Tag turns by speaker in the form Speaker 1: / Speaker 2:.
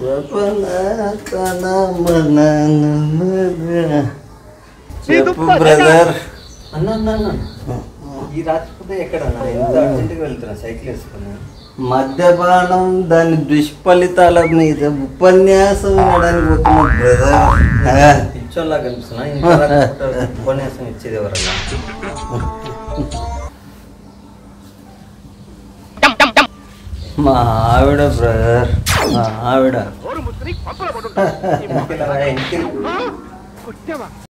Speaker 1: చెప్పు బ్రదర్
Speaker 2: అన్న అన్న అన్న ఈ రాత్రిపూట ఎక్కడ అన్న ఎంత అర్జెంటుగా వెళ్తున్నా సైకిల్ వేసుకున్నా
Speaker 1: మద్యపానం దాని దుష్ఫలితాల మీద ఉపన్యాసం ఇవ్వడానికి పోతున్నా బ్రదర్
Speaker 2: పిచ్చోన్లా కనిపిస్తున్నా ఇంత రాత్రిపూట ఉపన్యాసం ఇచ్చేది ఎవరన్నా
Speaker 1: మా ఆవిడ బ్రదర్ మా ఆవిడ
Speaker 2: ఇంటికి వెళ్ళరా, ఇంటికి వెళ్ళు.